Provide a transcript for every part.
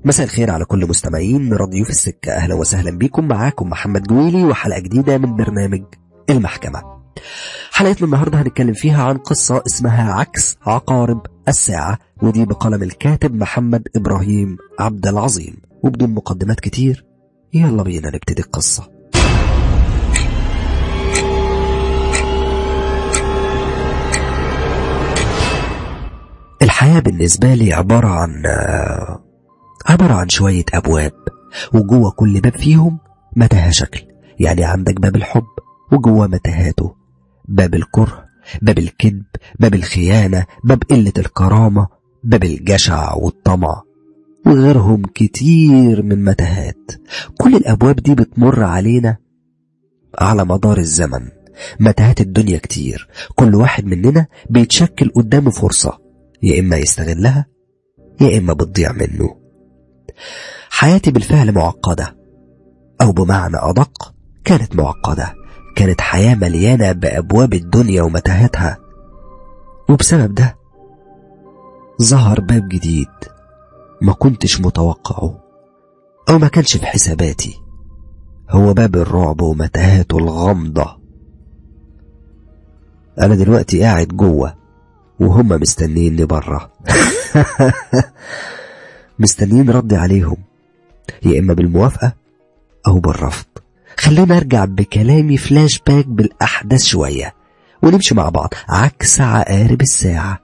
مساء الخير على كل مستمعين راديو في السكة أهلا وسهلا بكم معاكم محمد جويلي وحلقة جديدة من برنامج المحكمة حلقتنا النهاردة هنتكلم فيها عن قصة اسمها عكس عقارب الساعة ودي بقلم الكاتب محمد إبراهيم عبد العظيم وبدون مقدمات كتير يلا بينا نبتدي القصة الحياة بالنسبة لي عبارة عن عبارة عن شوية أبواب وجوه كل باب فيهم متاهة شكل يعني عندك باب الحب وجوه متاهاته باب الكره باب الكذب باب الخيانة باب قلة الكرامة باب الجشع والطمع وغيرهم كتير من متاهات كل الأبواب دي بتمر علينا على مدار الزمن متاهات الدنيا كتير كل واحد مننا بيتشكل قدامه فرصة يا إما يستغلها يا إما بتضيع منه حياتي بالفعل معقدة أو بمعنى أدق كانت معقدة كانت حياة مليانة بأبواب الدنيا ومتاهاتها وبسبب ده ظهر باب جديد ما كنتش متوقعه أو ما كانش في حساباتي هو باب الرعب ومتاهاته الغامضة أنا دلوقتي قاعد جوه وهم مستنيني بره مستنيين ردي عليهم يا إما بالموافقة أو بالرفض خلينا أرجع بكلامي فلاش باك بالأحداث شوية ونمشي مع بعض عكس عقارب الساعة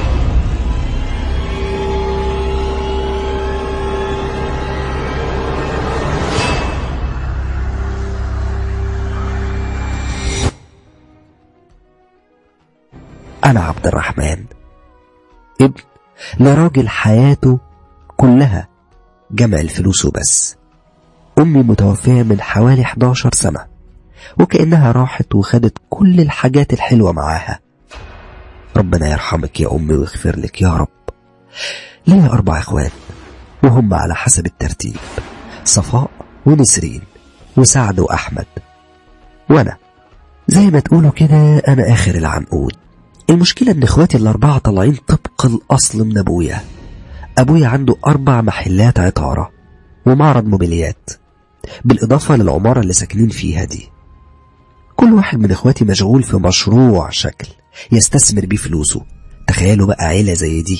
أنا عبد الرحمن ابن لراجل حياته كلها جمع الفلوس وبس أمي متوفية من حوالي 11 سنة وكأنها راحت وخدت كل الحاجات الحلوة معاها ربنا يرحمك يا أمي ويغفر لك يا رب ليا أربع إخوان وهم على حسب الترتيب صفاء ونسرين وسعد وأحمد وأنا زي ما تقولوا كده أنا آخر العنقود المشكلة إن إخواتي الأربعة طالعين طبق الأصل من أبويا أبويا عنده أربع محلات عطارة ومعرض موبيليات بالإضافة للعمارة اللي ساكنين فيها دي كل واحد من إخواتي مشغول في مشروع شكل يستثمر بيه فلوسه تخيلوا بقى عيلة زي دي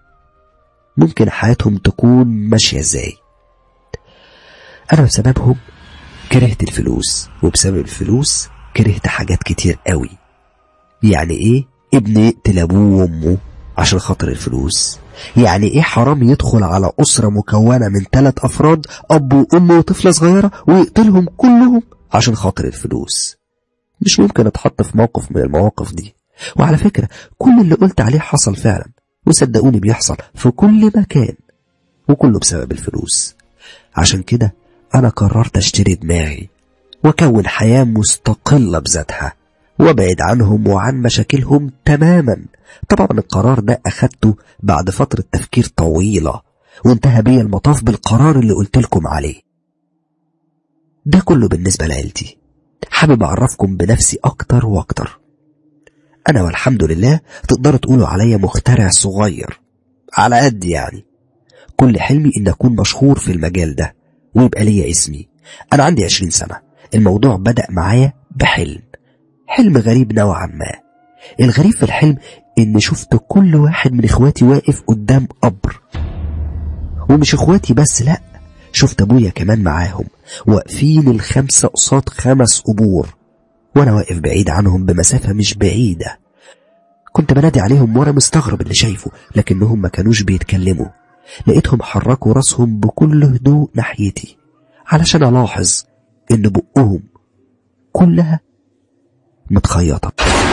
ممكن حياتهم تكون ماشية ازاي أنا بسببهم كرهت الفلوس وبسبب الفلوس كرهت حاجات كتير قوي يعني ايه ابن يقتل ابوه وامه عشان خاطر الفلوس يعني ايه حرام يدخل على أسرة مكونة من ثلاث أفراد أب وأم وطفلة صغيرة ويقتلهم كلهم عشان خاطر الفلوس مش ممكن اتحط في موقف من المواقف دي وعلى فكرة كل اللي قلت عليه حصل فعلا وصدقوني بيحصل في كل مكان وكله بسبب الفلوس عشان كده أنا قررت أشتري دماغي وأكون حياة مستقلة بذاتها وابعد عنهم وعن مشاكلهم تماما طبعا القرار ده أخدته بعد فترة تفكير طويلة وانتهى بيا المطاف بالقرار اللي قلت لكم عليه ده كله بالنسبة لعيلتي حابب أعرفكم بنفسي أكتر وأكتر أنا والحمد لله تقدروا تقولوا عليا مخترع صغير على قد يعني كل حلمي إن أكون مشهور في المجال ده ويبقى ليا اسمي أنا عندي عشرين سنة الموضوع بدأ معايا بحلم حلم غريب نوعا ما الغريب في الحلم إن شفت كل واحد من إخواتي واقف قدام قبر ومش إخواتي بس لأ شفت أبويا كمان معاهم واقفين الخمسة قصاد خمس قبور وأنا واقف بعيد عنهم بمسافة مش بعيدة كنت بنادي عليهم وأنا مستغرب اللي شايفه لكنهم ما كانوش بيتكلموا لقيتهم حركوا راسهم بكل هدوء ناحيتي علشان ألاحظ إن بقهم كلها متخيطة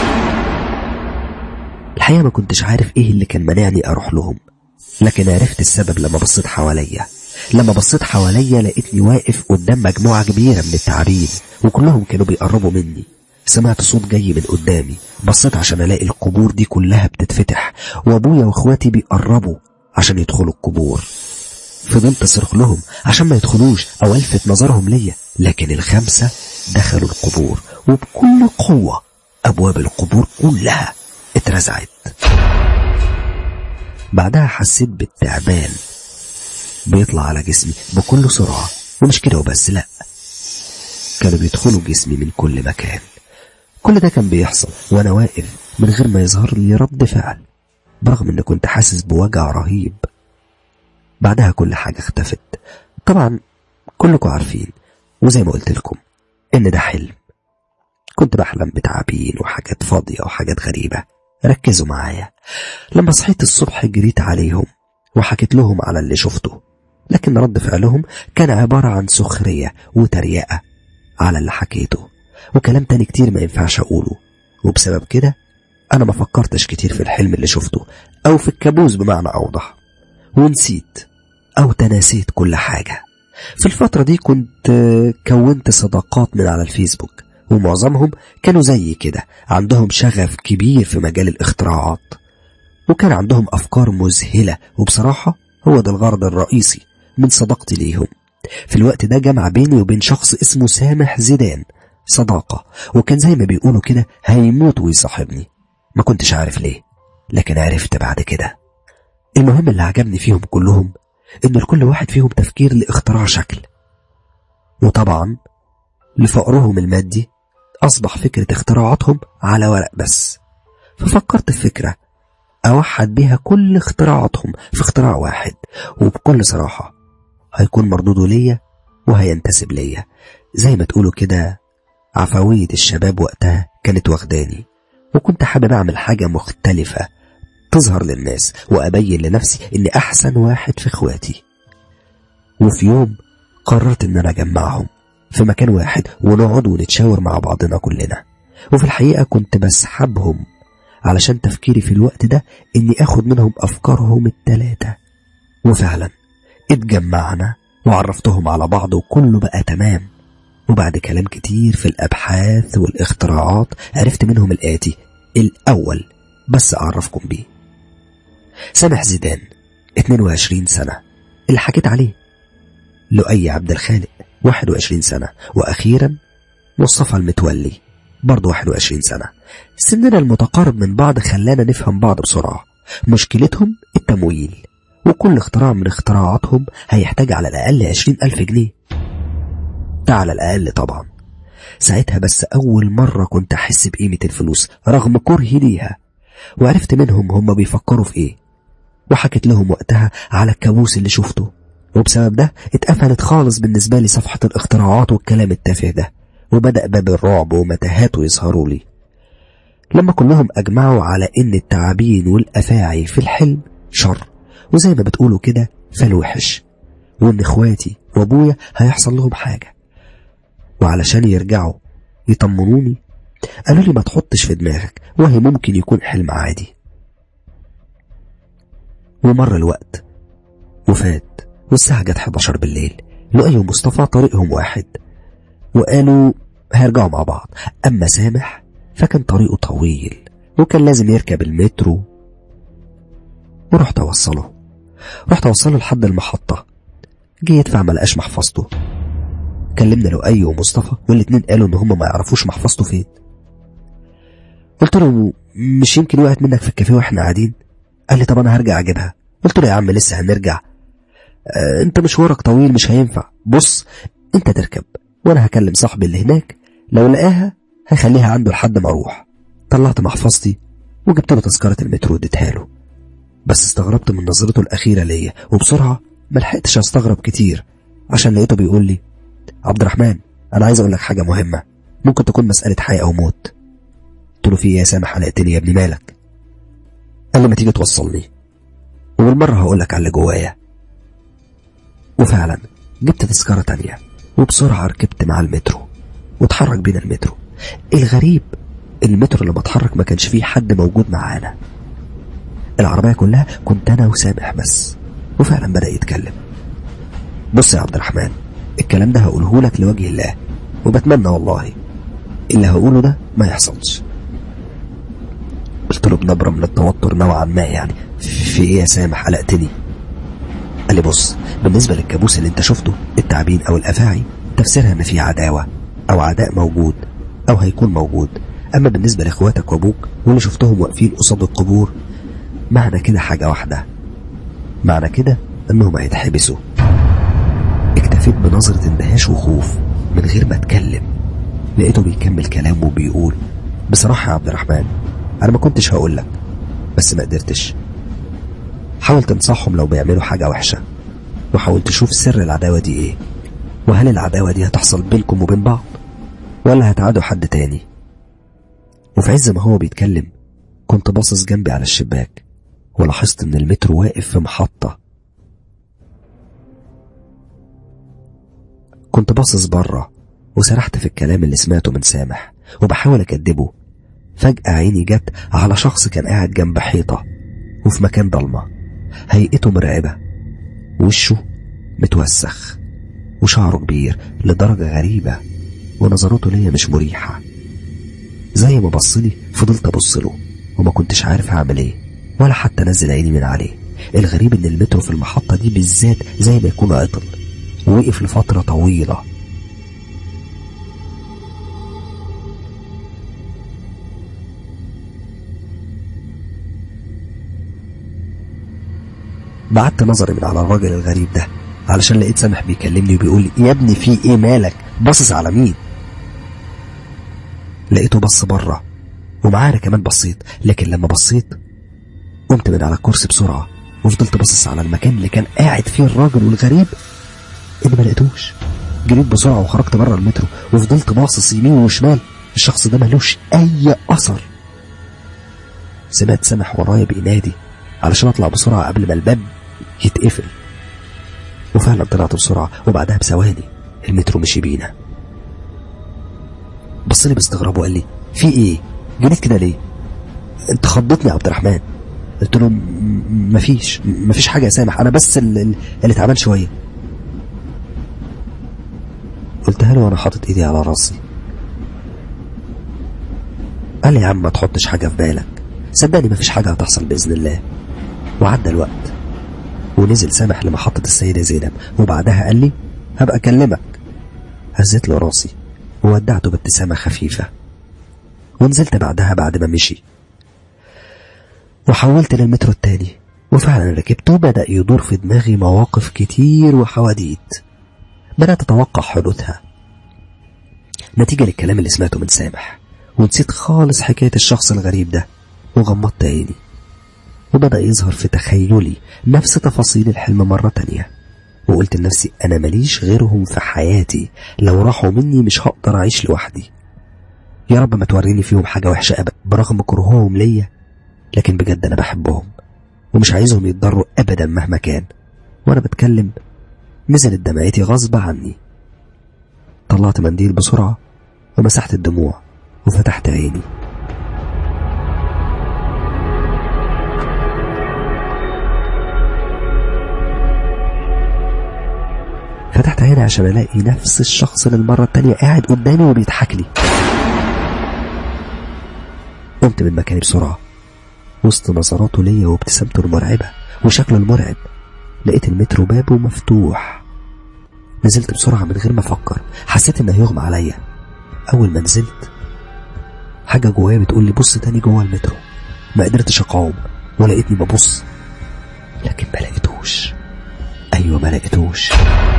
الحقيقة ما كنتش عارف إيه اللي كان مانعني أروح لهم لكن عرفت السبب لما بصيت حواليا لما بصيت حواليا لقيتني واقف قدام مجموعة كبيرة من التعابين وكلهم كانوا بيقربوا مني سمعت صوت جاي من قدامي بصيت عشان الاقي القبور دي كلها بتتفتح وابويا واخواتي بيقربوا عشان يدخلوا القبور فضلت اصرخ لهم عشان ما يدخلوش او الفت نظرهم ليا لكن الخمسة دخلوا القبور وبكل قوة ابواب القبور كلها اترزعت بعدها حسيت بالتعبان بيطلع على جسمي بكل سرعة ومش كده وبس لأ كانوا بيدخلوا جسمي من كل مكان كل ده كان بيحصل وأنا واقف من غير ما يظهر لي رد فعل برغم إني كنت حاسس بوجع رهيب بعدها كل حاجة اختفت طبعا كلكم عارفين وزي ما قلت لكم إن ده حلم كنت بحلم بتعابين وحاجات فاضية وحاجات غريبة ركزوا معايا لما صحيت الصبح جريت عليهم وحكيت لهم على اللي شفته لكن رد فعلهم كان عبارة عن سخرية وتريقة على اللي حكيته وكلام تاني كتير ما ينفعش أقوله وبسبب كده أنا ما فكرتش كتير في الحلم اللي شفته أو في الكابوس بمعنى أوضح ونسيت أو تناسيت كل حاجة في الفترة دي كنت كونت صداقات من على الفيسبوك ومعظمهم كانوا زي كده عندهم شغف كبير في مجال الاختراعات وكان عندهم أفكار مذهلة وبصراحة هو ده الغرض الرئيسي من صداقتي ليهم في الوقت ده جمع بيني وبين شخص اسمه سامح زيدان صداقة وكان زي ما بيقولوا كده هيموت ويصاحبني ما كنتش عارف ليه لكن عرفت بعد كده المهم اللي عجبني فيهم كلهم إن لكل واحد فيهم تفكير لاختراع شكل وطبعا لفقرهم المادي أصبح فكرة اختراعاتهم على ورق بس ففكرت في فكرة أوحد بيها كل اختراعاتهم في اختراع واحد وبكل صراحة هيكون مردوده ليا وهينتسب ليا زي ما تقولوا كده عفوية الشباب وقتها كانت واخداني وكنت حابب أعمل حاجة مختلفة تظهر للناس وأبين لنفسي إني أحسن واحد في إخواتي وفي يوم قررت إن أنا أجمعهم في مكان واحد ونقعد ونتشاور مع بعضنا كلنا وفي الحقيقة كنت بسحبهم علشان تفكيري في الوقت ده إني أخد منهم أفكارهم التلاتة وفعلا اتجمعنا وعرفتهم على بعض وكله بقى تمام وبعد كلام كتير في الأبحاث والاختراعات عرفت منهم الآتي الأول بس أعرفكم بيه سامح زيدان 22 سنة اللي حكيت عليه لؤي عبد الخالق 21 سنة وأخيرا مصطفى المتولي برضه 21 سنة سننا المتقارب من بعض خلانا نفهم بعض بسرعة مشكلتهم التمويل وكل اختراع من اختراعاتهم هيحتاج على الأقل 20 ألف جنيه ده على الأقل طبعا ساعتها بس أول مرة كنت أحس بقيمة الفلوس رغم كرهي ليها وعرفت منهم هم بيفكروا في إيه وحكيت لهم وقتها على الكابوس اللي شفته وبسبب ده اتقفلت خالص بالنسبة لي صفحة الاختراعات والكلام التافه ده وبدأ باب الرعب ومتاهاته يظهروا لي لما كلهم أجمعوا على إن التعابين والأفاعي في الحلم شر وزي ما بتقولوا كده فالوحش وإن إخواتي وأبويا هيحصل لهم حاجة وعلشان يرجعوا يطمنوني قالوا لي ما تحطش في دماغك وهي ممكن يكون حلم عادي ومر الوقت وفات والساعة جت 11 بالليل لؤي ومصطفى طريقهم واحد وقالوا هيرجعوا مع بعض أما سامح فكان طريقه طويل وكان لازم يركب المترو ورحت أوصله رحت أوصله لحد المحطة جه يدفع ما لقاش محفظته كلمنا لؤي ومصطفى والاتنين قالوا إن هم ما يعرفوش محفظته فين قلت له مش يمكن وقعت منك في الكافيه واحنا قاعدين قال لي طب انا هرجع اجيبها قلت له يا عم لسه هنرجع آه انت مشوارك طويل مش هينفع بص انت تركب وانا هكلم صاحبي اللي هناك لو لقاها هخليها عنده لحد ما اروح طلعت محفظتي وجبت له تذكرة المترو اديتها له بس استغربت من نظرته الأخيرة ليا وبسرعة ما لحقتش استغرب كتير عشان لقيته بيقول لي عبد الرحمن أنا عايز أقول لك حاجة مهمة ممكن تكون مسألة حياة أو موت قلت له في إيه يا سامح قلقتني يا ابني مالك قال لي ما تيجي توصلني وبالمرة هقول لك على اللي جوايا وفعلا جبت تذكرة تانية وبسرعة ركبت مع المترو واتحرك بينا المترو الغريب المترو لما اتحرك ما كانش فيه حد موجود معانا العربية كلها كنت أنا وسامح بس وفعلا بدأ يتكلم بص يا عبد الرحمن الكلام ده هقوله لك لوجه الله وبتمنى والله اللي هقوله ده ما يحصلش قلت له بنبرة من التوتر نوعا ما يعني في ايه يا سامح قلقتني قال لي بص بالنسبة للكابوس اللي انت شفته التعابين او الافاعي تفسيرها ان في عداوة او عداء موجود او هيكون موجود اما بالنسبة لاخواتك وابوك واللي شفتهم واقفين قصاد القبور معنى كده حاجة واحدة معنى كده انهم هيتحبسوا لفيت بنظرة اندهاش وخوف من غير ما اتكلم لقيته بيكمل كلامه وبيقول بصراحة يا عبد الرحمن أنا ما كنتش هقول لك بس ما قدرتش حاول تنصحهم لو بيعملوا حاجة وحشة وحاول تشوف سر العداوة دي ايه وهل العداوة دي هتحصل بينكم وبين بعض ولا هتعادوا حد تاني وفي عز ما هو بيتكلم كنت باصص جنبي على الشباك ولاحظت ان المترو واقف في محطة كنت باصص بره وسرحت في الكلام اللي سمعته من سامح وبحاول أكدبه فجأة عيني جت على شخص كان قاعد جنب حيطة وفي مكان ضلمة هيئته مرعبة وشه متوسخ وشعره كبير لدرجة غريبة ونظراته ليا مش مريحة زي ما بصلي فضلت أبص له وما كنتش عارف هعمل ايه ولا حتى نزل عيني من عليه الغريب ان المترو في المحطة دي بالذات زي ما يكون عطل ووقف لفترة طويلة بعدت نظري من على الراجل الغريب ده علشان لقيت سامح بيكلمني وبيقول لي يا ابني في ايه مالك باصص على مين لقيته بص بره ومعاه انا كمان بصيت لكن لما بصيت قمت من على الكرسي بسرعه وفضلت باصص على المكان اللي كان قاعد فيه الراجل والغريب اللي ما لقيتوش جريت بسرعه وخرجت بره المترو وفضلت باصص يمين وشمال الشخص ده ملوش اي اثر سمعت سامح ورايا بينادي علشان اطلع بسرعه قبل ما الباب يتقفل وفعلا طلعت بسرعه وبعدها بثواني المترو مشي بينا بص لي باستغراب وقال لي في ايه جريت كده ليه انت خضتني يا عبد الرحمن قلت له م- مفيش مفيش حاجه يا سامح انا بس ال- ال- اللي تعبان شويه قلتها له وانا حاطط ايدي على راسي قال لي يا عم ما تحطش حاجه في بالك صدقني مفيش حاجه هتحصل باذن الله وعدى الوقت ونزل سامح لمحطة السيدة زينب وبعدها قال لي هبقى أكلمك هزيت له راسي وودعته بابتسامة خفيفة ونزلت بعدها بعد ما مشي وحولت للمترو التاني وفعلا ركبت وبدأ يدور في دماغي مواقف كتير وحواديت بدأت أتوقع حدوثها نتيجة للكلام اللي سمعته من سامح ونسيت خالص حكاية الشخص الغريب ده وغمضت عيني وبدأ يظهر في تخيلي نفس تفاصيل الحلم مرة تانية وقلت لنفسي أنا ماليش غيرهم في حياتي لو راحوا مني مش هقدر أعيش لوحدي يا رب ما توريني فيهم حاجة وحشة أبدا برغم كرههم ليا لكن بجد أنا بحبهم ومش عايزهم يتضروا أبدا مهما كان وأنا بتكلم نزلت دمعتي غصب عني طلعت منديل بسرعة ومسحت الدموع وفتحت عيني فتحت عيني عشان الاقي نفس الشخص للمرة التانية قاعد قدامي وبيضحك لي قمت من مكاني بسرعة وسط نظراته ليا وابتسامته المرعبة وشكله المرعب لقيت المترو بابه مفتوح نزلت بسرعة من غير ما أفكر حسيت إنه هيغمى عليا أول ما نزلت حاجة جوايا بتقول لي بص تاني جوه المترو ما قدرتش أقاوم ولقيتني ببص لكن ما لقيتوش أيوة ما لقيتوش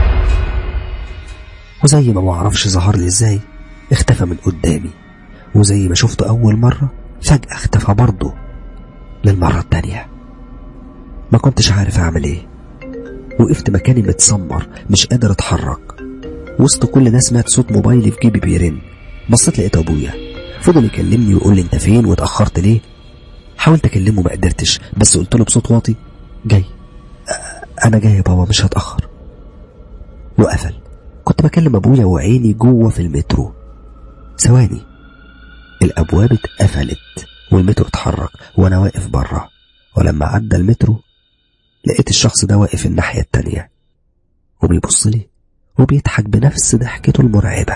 وزي ما معرفش ظهر لي ازاي اختفى من قدامي وزي ما شفته أول مرة فجأة اختفى برضه للمرة التانية ما كنتش عارف أعمل إيه وقفت مكاني متسمر مش قادر أتحرك وسط كل ده سمعت صوت موبايلي في جيبي بيرن بصيت لقيت أبويا فضل يكلمني ويقول لي أنت فين واتأخرت ليه حاولت أكلمه ما قدرتش بس قلت له بصوت واطي جاي أ- أنا جاي يا بابا مش هتأخر وقفل كنت بكلم أبويا وعيني جوه في المترو ثواني الأبواب اتقفلت والمترو اتحرك وأنا واقف بره ولما عدى المترو لقيت الشخص ده واقف الناحية التانية وبيبص لي وبيضحك بنفس ضحكته المرعبة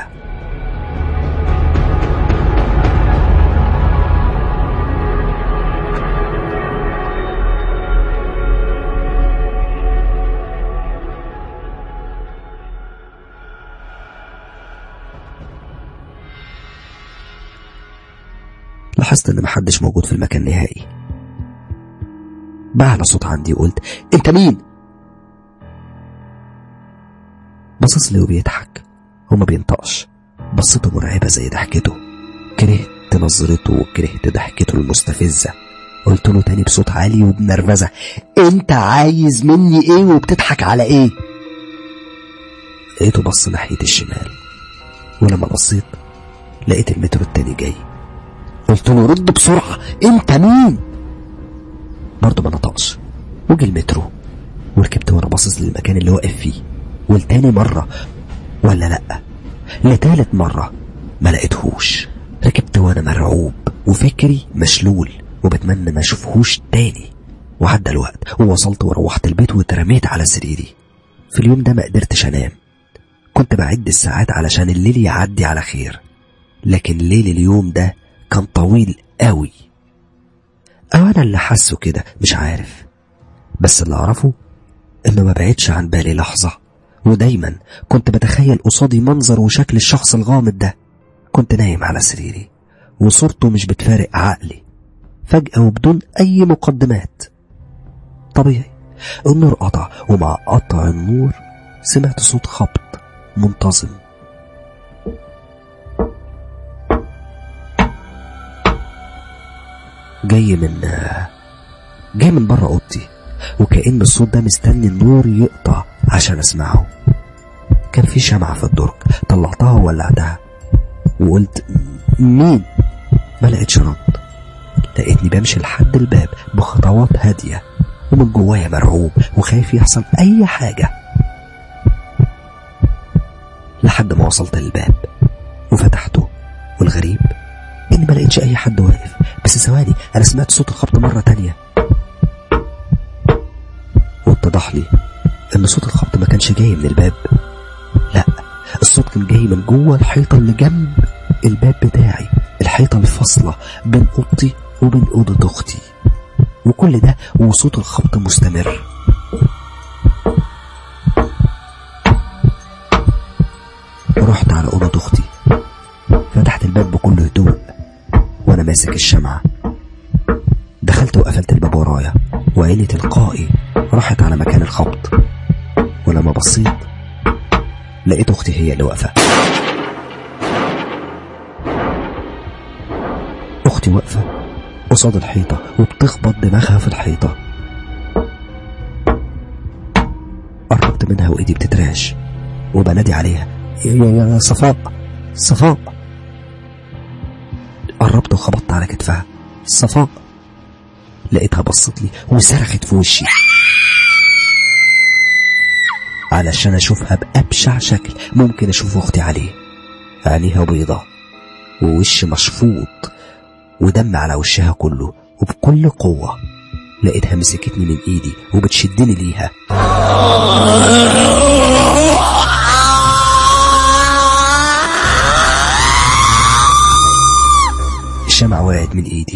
لاحظت ان محدش موجود في المكان نهائي بعلى صوت عندي وقلت انت مين بصص لي وبيضحك وما بينطقش بصته مرعبة زي ضحكته كرهت نظرته وكرهت ضحكته المستفزة قلت له تاني بصوت عالي وبنرفزة انت عايز مني ايه وبتضحك على ايه لقيته بص ناحية الشمال ولما بصيت لقيت المترو التاني جاي قلت له رد بسرعة انت مين برضه ما نطقش وجي المترو وركبت وانا باصص للمكان اللي واقف فيه والتاني مرة ولا لأ لتالت مرة ما لقيتهوش ركبت وانا مرعوب وفكري مشلول وبتمنى ما اشوفهوش تاني وعدى الوقت ووصلت وروحت البيت واترميت على سريري في اليوم ده ما قدرتش انام كنت بعد الساعات علشان الليل يعدي على خير لكن ليل اليوم ده كان طويل قوي او انا اللي حاسه كده مش عارف بس اللي اعرفه انه ما بعدش عن بالي لحظة ودايما كنت بتخيل قصادي منظر وشكل الشخص الغامض ده كنت نايم على سريري وصورته مش بتفارق عقلي فجأة وبدون أي مقدمات طبيعي النور قطع ومع قطع النور سمعت صوت خبط منتظم جاي من جاي من بره اوضتي وكأن الصوت ده مستني النور يقطع عشان اسمعه كان في شمعة في الدرج طلعتها وولعتها وقلت مين ما لقيتش رد لقيتني بمشي لحد الباب بخطوات هادية ومن جوايا مرعوب وخايف يحصل أي حاجة لحد ما وصلت للباب وفتحته والغريب إني ما لقيتش أي حد واقف بس ثواني أنا سمعت صوت الخبط مرة تانية واتضح لي إن صوت الخبط ما كانش جاي من الباب لا الصوت كان جاي من جوه الحيطة اللي جنب الباب بتاعي الحيطة الفاصلة بين أوضتي وبين أوضة أختي وكل ده وصوت الخبط مستمر رحت على أوضة أختي فتحت الباب بكل هدوء وأنا ماسك الشمعة دخلت وقفلت الباب ورايا وعيني تلقائي راحت على مكان الخبط ولما بصيت لقيت أختي هي اللي واقفة أختي واقفة قصاد الحيطة وبتخبط دماغها في الحيطة قربت منها وإيدي بتترعش وبنادي عليها يا يا يا صفاء صفاء قربت وخبطت على كتفها صفاء لقيتها بصت لي وصرخت في وشي علشان اشوفها بأبشع شكل ممكن اشوف اختي عليه عينيها بيضة ووش مشفوط ودم على وشها كله وبكل قوة لقيتها مسكتني من ايدي وبتشدني ليها الشمعة وقعت من ايدي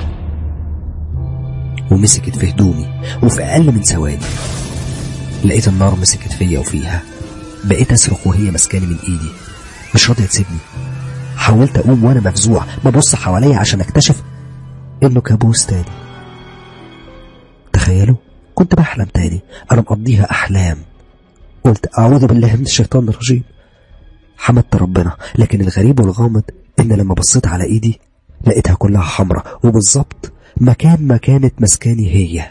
ومسكت في هدومي وفي اقل من ثواني لقيت النار مسكت فيا وفيها بقيت اصرخ وهي ماسكاني من ايدي مش راضيه تسيبني حاولت اقوم وانا مفزوع ببص حواليا عشان اكتشف انه كابوس تاني تخيلوا كنت بحلم تاني انا مقضيها احلام قلت اعوذ بالله من الشيطان الرجيم حمدت ربنا لكن الغريب والغامض ان لما بصيت على ايدي لقيتها كلها حمراء وبالظبط مكان ما كانت مسكاني هي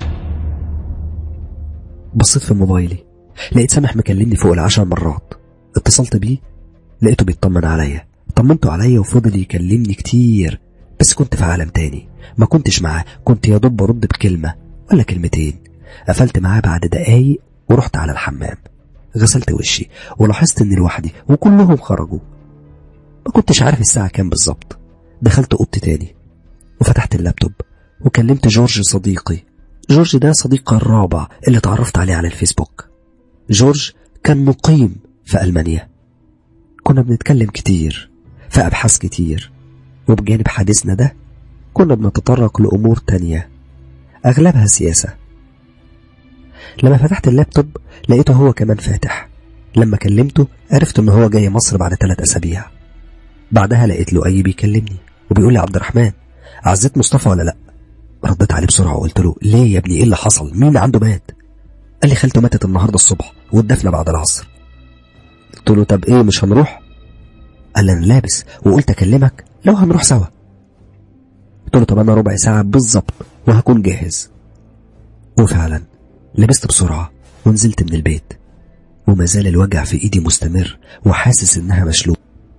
بصيت في موبايلي لقيت سامح مكلمني فوق العشر مرات اتصلت بيه لقيته بيطمن عليا طمنته عليا وفضل يكلمني كتير بس كنت في عالم تاني ما كنتش معاه كنت يا دوب برد بكلمة ولا كلمتين قفلت معاه بعد دقايق ورحت على الحمام غسلت وشي ولاحظت اني لوحدي وكلهم خرجوا ما كنتش عارف الساعة كام بالظبط دخلت اوضتي تاني وفتحت اللابتوب وكلمت جورج صديقي جورج ده صديقي الرابع اللي اتعرفت عليه على الفيسبوك جورج كان مقيم في ألمانيا كنا بنتكلم كتير في أبحاث كتير وبجانب حديثنا ده كنا بنتطرق لأمور تانية أغلبها سياسة لما فتحت اللابتوب لقيته هو كمان فاتح لما كلمته عرفت ان هو جاي مصر بعد ثلاث أسابيع بعدها لقيت له أي بيكلمني وبيقول لي عبد الرحمن عزيت مصطفى ولا لأ رديت عليه بسرعة وقلت له ليه يا ابني ايه اللي حصل مين عنده مات قال لي خالته ماتت النهاردة الصبح والدفنة بعد العصر قلت له طب ايه مش هنروح قال لي انا لابس وقلت اكلمك لو هنروح سوا قلت له طب انا ربع ساعة بالظبط وهكون جاهز وفعلا لبست بسرعة ونزلت من البيت وما زال الوجع في ايدي مستمر وحاسس انها مشلوب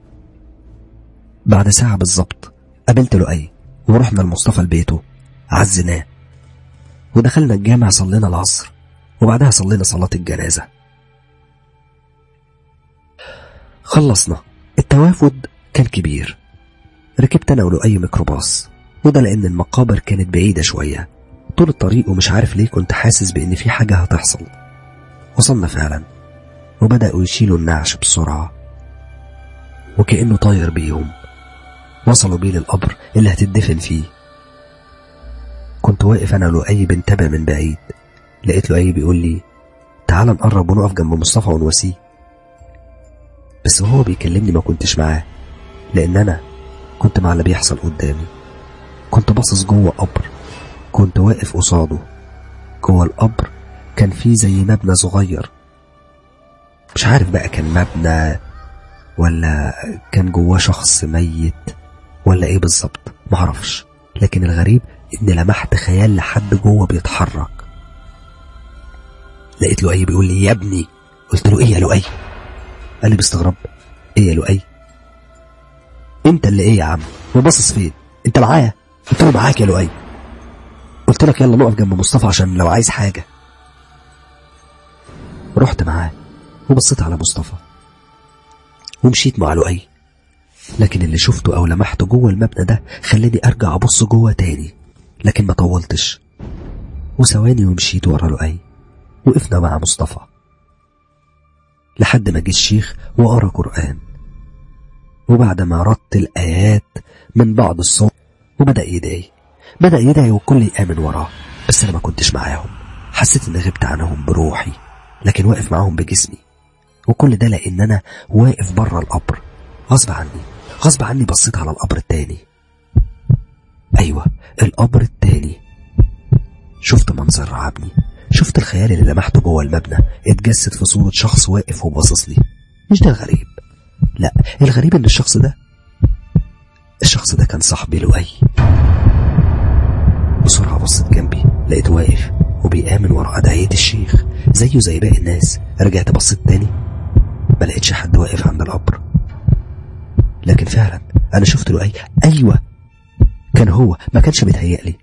بعد ساعة بالظبط قابلت لؤي ورحنا لمصطفى لبيته عزناه ودخلنا الجامع صلينا العصر وبعدها صلينا صلاة الجنازة خلصنا التوافد كان كبير ركبت أنا ولؤي ميكروباص وده لأن المقابر كانت بعيدة شوية طول الطريق ومش عارف ليه كنت حاسس بإن في حاجة هتحصل وصلنا فعلا وبدأوا يشيلوا النعش بسرعة وكأنه طاير بيهم وصلوا بيه للقبر اللي هتدفن فيه كنت واقف أنا ولؤي بنتابع من بعيد لقيت لؤي بيقول لي تعال نقرب ونقف جنب مصطفى ونواسيه بس وهو بيكلمني ما كنتش معاه لأن أنا كنت مع اللي بيحصل قدامي كنت باصص جوه قبر كنت واقف قصاده جوه القبر كان فيه زي مبنى صغير مش عارف بقى كان مبنى ولا كان جواه شخص ميت ولا ايه بالظبط معرفش لكن الغريب ان لمحت خيال لحد جوه بيتحرك لقيت لؤي بيقول لي يا ابني قلت له ايه يا لؤي قال لي باستغراب ايه يا لؤي انت اللي ايه يا عم وباصص فين انت معايا قلت له معاك يا لؤي قلت لك يلا نقف جنب مصطفى عشان لو عايز حاجه رحت معاه وبصيت على مصطفى ومشيت مع لؤي لكن اللي شفته او لمحته جوه المبنى ده خلاني ارجع ابص جوه تاني لكن ما طولتش وثواني ومشيت ورا لؤي وقفنا مع مصطفى لحد ما جه الشيخ وقرا قرآن وبعد ما ردت الآيات من بعض الصوت وبدأ يدعي بدأ يدعي والكل يآمن وراه بس أنا ما كنتش معاهم حسيت إني غبت عنهم بروحي لكن واقف معاهم بجسمي وكل ده لأن أنا واقف بره القبر غصب عني غصب عني بصيت على القبر التاني أيوة القبر التاني شفت منظر رعبني شفت الخيال اللي لمحته جوه المبنى اتجسد في صورة شخص واقف وباصص لي مش ده الغريب لا الغريب ان الشخص ده الشخص ده كان صاحبي لؤي بسرعة بصيت جنبي لقيته واقف وبيآمن ورا أدعية الشيخ زيه زي باقي الناس رجعت بصيت تاني ما لقيتش حد واقف عند القبر لكن فعلا أنا شفت لؤي أيوة كان هو ما كانش بيتهيألي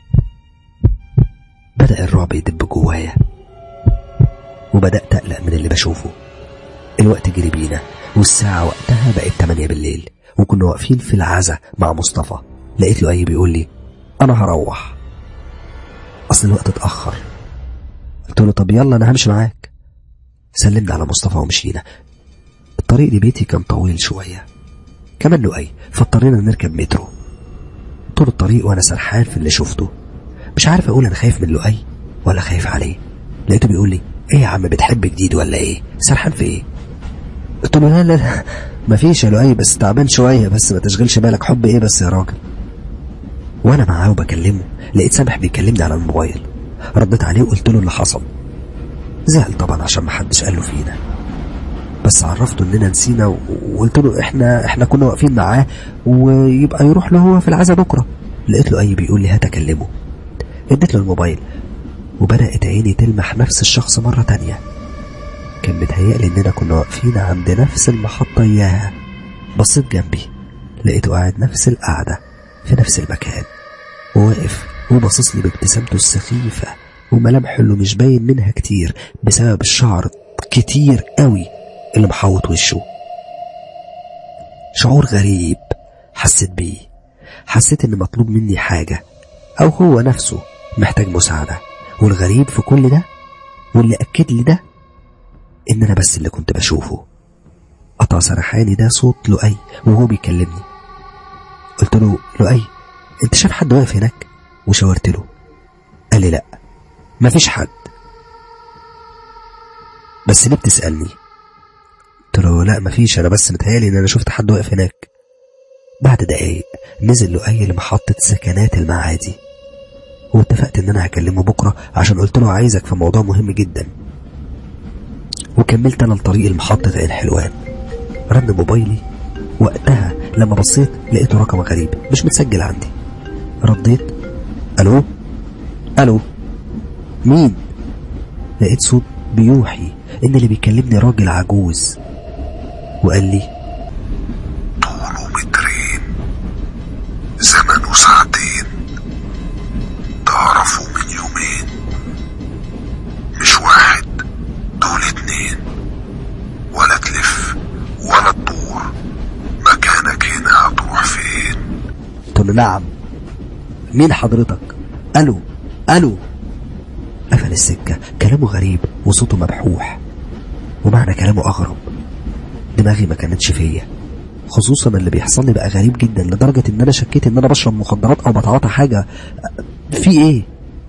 بدأ الرعب يدب جوايا وبدأت أقلق من اللي بشوفه الوقت جري بينا والساعة وقتها بقت 8 بالليل وكنا واقفين في العزا مع مصطفى لقيت له أي بيقول لي أنا هروح أصل الوقت اتأخر قلت له طب يلا أنا همشي معاك سلمنا على مصطفى ومشينا الطريق لبيتي كان طويل شوية كمان لؤي فاضطرينا نركب مترو طول الطريق وأنا سرحان في اللي شفته مش عارف أقول أنا خايف من لؤي ولا خايف عليه لقيته بيقول لي إيه يا عم بتحب جديد ولا إيه سرحان في إيه قلت له لا لا لا مفيش يا لؤي بس تعبان شوية بس ما تشغلش بالك حب إيه بس يا راجل وأنا معاه وبكلمه لقيت سامح بيكلمني على الموبايل رديت عليه وقلت له اللي حصل زعل طبعا عشان ما حدش قال له فينا بس عرفته اننا نسينا وقلت له احنا احنا كنا واقفين معاه ويبقى يروح له هو في العزا بكره لقيت له اي بيقول لي هات اكلمه اديت له الموبايل وبدات عيني تلمح نفس الشخص مره تانية كان متهيألي اننا كنا واقفين عند نفس المحطه اياها بصيت جنبي لقيته قاعد نفس القعده في نفس المكان وواقف وباصص لي بابتسامته السخيفه وملامحه اللي مش باين منها كتير بسبب الشعر كتير قوي اللي محوط وشه شعور غريب حسيت بيه حسيت ان مطلوب مني حاجة او هو نفسه محتاج مساعدة والغريب في كل ده واللي اكد لي ده ان انا بس اللي كنت بشوفه قطع سرحاني ده صوت لؤي وهو بيكلمني قلت له لؤي انت شايف حد واقف هناك وشاورت له قال لي لا مفيش حد بس ليه بتسألني قلت له لا مفيش انا بس متهيألي ان انا شفت حد واقف هناك بعد دقايق نزل لؤي لمحطة سكنات المعادي واتفقت ان انا هكلمه بكرة عشان قلت له عايزك في موضوع مهم جدا وكملت أنا لطريق المحطة عين حلوان رن موبايلي وقتها لما بصيت لقيته رقم غريب مش متسجل عندي رديت ألو ألو مين لقيت صوت بيوحي إن اللي بيكلمني راجل عجوز وقال لي طوله مترين زمنه ساعتين تعرفه من يومين مش واحد دول اتنين ولا تلف ولا تدور مكانك هنا هتروح فين قلت له نعم مين حضرتك الو الو قفل السكه كلامه غريب وصوته مبحوح ومعنى كلامه اغرب دماغي ما كانتش فيا خصوصا اللي بيحصل لي بقى غريب جدا لدرجه ان انا شكيت ان انا بشرب مخدرات او بتعاطى حاجه في ايه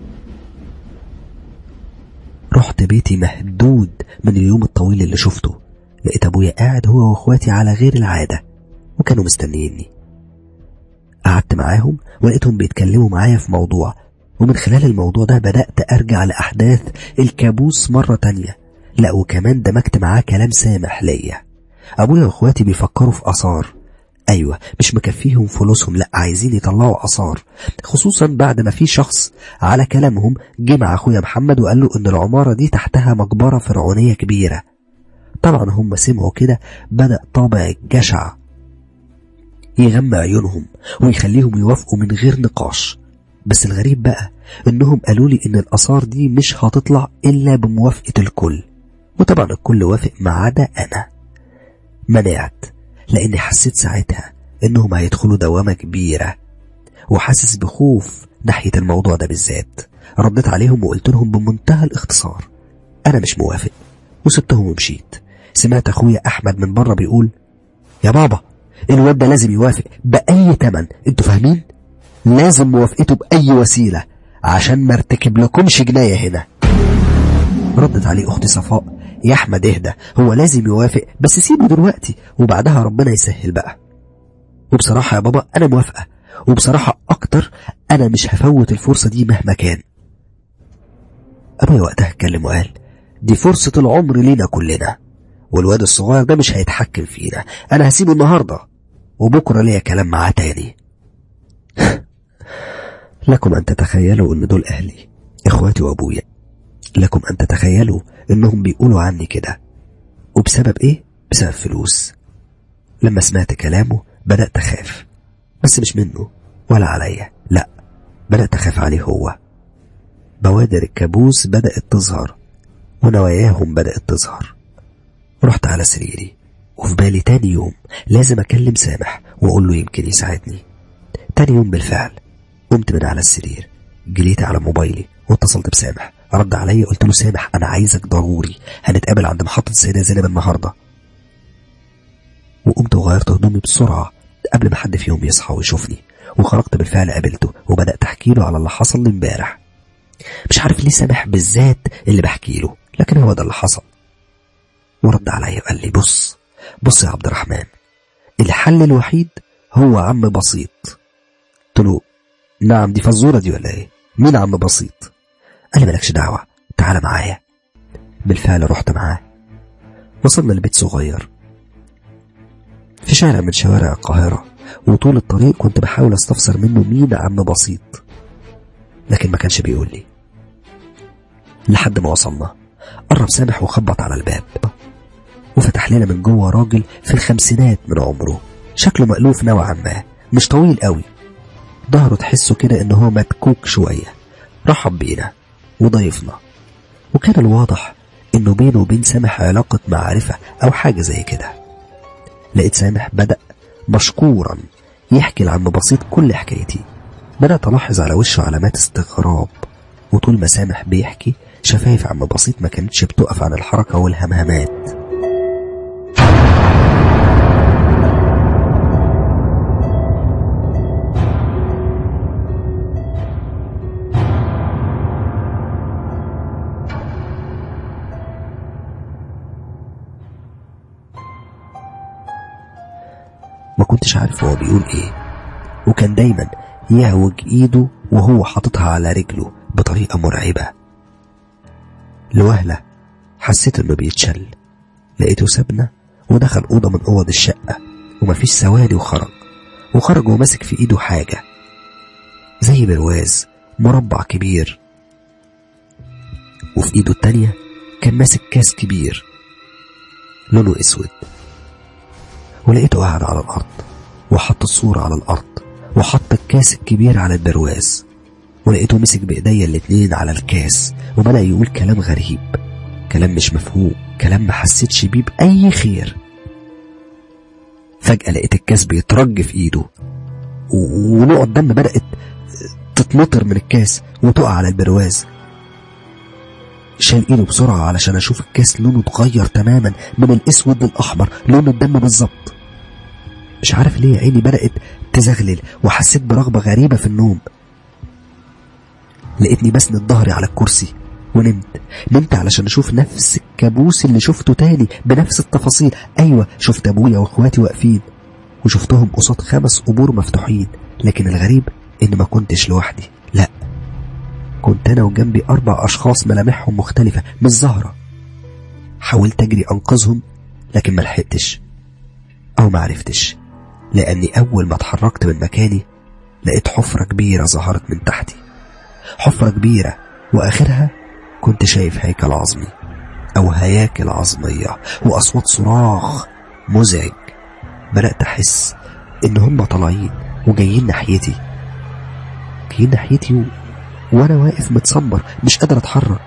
رحت بيتي مهدود من اليوم الطويل اللي شفته لقيت ابويا قاعد هو واخواتي على غير العاده وكانوا مستنييني قعدت معاهم ولقيتهم بيتكلموا معايا في موضوع ومن خلال الموضوع ده بدأت أرجع لأحداث الكابوس مرة تانية لا وكمان دمجت معاه كلام سامح ليا أبويا وأخواتي بيفكروا في آثار أيوة مش مكفيهم فلوسهم لا عايزين يطلعوا آثار خصوصا بعد ما في شخص على كلامهم جه مع أخويا محمد وقال له إن العمارة دي تحتها مقبرة فرعونية كبيرة طبعا هم سمعوا كده بدأ طابع الجشع يغمى عيونهم ويخليهم يوافقوا من غير نقاش بس الغريب بقى انهم قالوا لي ان الاثار دي مش هتطلع الا بموافقه الكل وطبعا الكل وافق ما عدا انا منعت لاني حسيت ساعتها انهم هيدخلوا دوامه كبيره وحاسس بخوف ناحيه الموضوع ده بالذات رديت عليهم وقلت لهم بمنتهى الاختصار انا مش موافق وسبتهم ومشيت سمعت اخويا احمد من بره بيقول يا بابا الواد ده لازم يوافق بأي تمن انتوا فاهمين لازم موافقته بأي وسيلة عشان ما ارتكب لكمش جناية هنا ردت عليه أختي صفاء يا أحمد اهدى هو لازم يوافق بس سيبه دلوقتي وبعدها ربنا يسهل بقى وبصراحة يا بابا أنا موافقة وبصراحة أكتر أنا مش هفوت الفرصة دي مهما كان أبويا وقتها اتكلم وقال دي فرصة العمر لينا كلنا والواد الصغير ده مش هيتحكم فينا انا هسيبه النهارده وبكره ليا كلام معاه تاني لكم ان تتخيلوا ان دول اهلي اخواتي وابويا لكم ان تتخيلوا انهم بيقولوا عني كده وبسبب ايه بسبب فلوس لما سمعت كلامه بدات اخاف بس مش منه ولا عليا لا بدات اخاف عليه هو بوادر الكابوس بدات تظهر ونواياهم بدات تظهر رحت على سريري وفي بالي تاني يوم لازم أكلم سامح وأقول له يمكن يساعدني تاني يوم بالفعل قمت من على السرير جريت على موبايلي واتصلت بسامح رد عليا قلت له سامح أنا عايزك ضروري هنتقابل عند محطة السيدة زينب النهاردة وقمت وغيرت هدومي بسرعة قبل ما حد فيهم يصحى ويشوفني وخرجت بالفعل قابلته وبدأت أحكي له على اللي حصل لي امبارح مش عارف ليه سامح بالذات اللي بحكي له لكن هو ده اللي حصل ورد عليا وقال لي بص بص يا عبد الرحمن الحل الوحيد هو عم بسيط قلت له نعم دي فزورة دي ولا ايه مين عم بسيط قال لي مالكش دعوة تعالى معايا بالفعل رحت معاه وصلنا لبيت صغير في شارع من شوارع القاهرة وطول الطريق كنت بحاول استفسر منه مين عم بسيط لكن ما كانش بيقول لي لحد ما وصلنا قرب سامح وخبط على الباب وفتح لنا من جوه راجل في الخمسينات من عمره شكله مألوف نوعا ما مش طويل قوي ظهره تحسه كده ان هو متكوك شوية رحب بينا وضيفنا وكان الواضح انه بينه وبين سامح علاقة معرفة او حاجة زي كده لقيت سامح بدأ مشكورا يحكي لعم بسيط كل حكايتي بدأت ألاحظ على وشه علامات استغراب وطول ما سامح بيحكي شفايف عم بسيط ما كانتش بتقف عن الحركة والهمهمات ما كنتش عارف هو بيقول ايه وكان دايما يعوج ايده وهو حاططها على رجله بطريقة مرعبة لوهلة حسيت انه بيتشل لقيته سابنا ودخل أوضة من أوض الشقة ومفيش ثواني وخرج وخرج وماسك في إيده حاجة زي برواز مربع كبير وفي إيده التانية كان ماسك كاس كبير لونه أسود ولقيته قاعد على الأرض وحط الصورة على الأرض وحط الكاس الكبير على البرواز ولقيته مسك بإيديا الاتنين على الكاس وبدأ يقول كلام غريب كلام مش مفهوم كلام ما حسيتش بيه بأي خير فجأة لقيت الكاس بيترج في إيده و- ونقط دم بدأت تتمطر من الكاس وتقع على البرواز شال ايده بسرعة علشان اشوف الكاس لونه اتغير تماما من الاسود للاحمر لون الدم بالظبط مش عارف ليه عيني بدأت تزغلل وحسيت برغبة غريبة في النوم لقيتني بسند ظهري على الكرسي ونمت نمت علشان اشوف نفس الكابوس اللي شفته تاني بنفس التفاصيل ايوه شفت ابويا واخواتي واقفين وشفتهم قصاد خمس قبور مفتوحين لكن الغريب ان ما كنتش لوحدي لا كنت انا وجنبي اربع اشخاص ملامحهم مختلفة مش ظاهرة حاولت اجري انقذهم لكن ما لحقتش او ما عرفتش لاني اول ما اتحركت من مكاني لقيت حفرة كبيرة ظهرت من تحتي حفرة كبيرة واخرها كنت شايف هيكل عظمي او هياكل عظمية واصوات صراخ مزعج بدأت احس ان هم طالعين وجايين ناحيتي جايين ناحيتي و... وانا واقف متصبر مش قادر اتحرك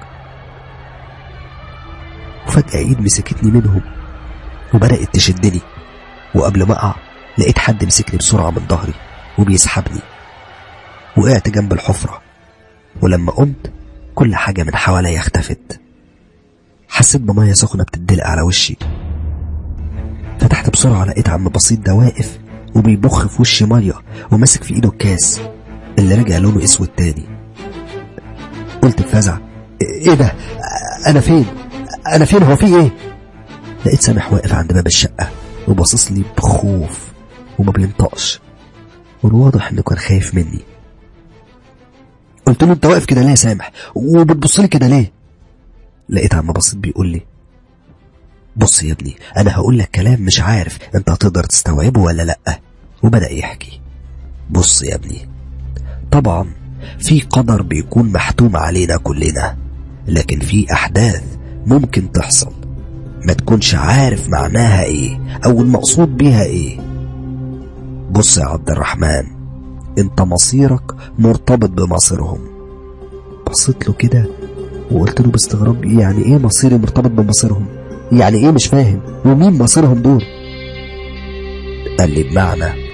وفجأة ايد مسكتني منهم وبدأت تشدني وقبل ما اقع لقيت حد مسكني بسرعة من ظهري وبيسحبني وقعت جنب الحفرة ولما قمت كل حاجة من حواليا اختفت حسيت بمية سخنة بتدلق على وشي فتحت بسرعة لقيت عم بسيط ده واقف وبيبخ في وشي مية وماسك في ايده الكاس اللي رجع لونه اسود تاني قلت بفزع ايه ده انا فين انا فين هو في ايه لقيت سامح واقف عند باب الشقة وباصص لي بخوف وما بينطقش والواضح انه كان خايف مني قلت له انت واقف كده ليه يا سامح وبتبص لي كده ليه لقيت عم بسيط بيقول لي بص يا ابني انا هقول لك كلام مش عارف انت هتقدر تستوعبه ولا لا وبدأ يحكي بص يا ابني طبعا في قدر بيكون محتوم علينا كلنا لكن في احداث ممكن تحصل ما تكونش عارف معناها ايه او المقصود بيها ايه بص يا عبد الرحمن انت مصيرك مرتبط بمصيرهم بصيت له كده وقلت له باستغراب يعني ايه مصيري مرتبط بمصيرهم يعني ايه مش فاهم ومين مصيرهم دول قال لي بمعنى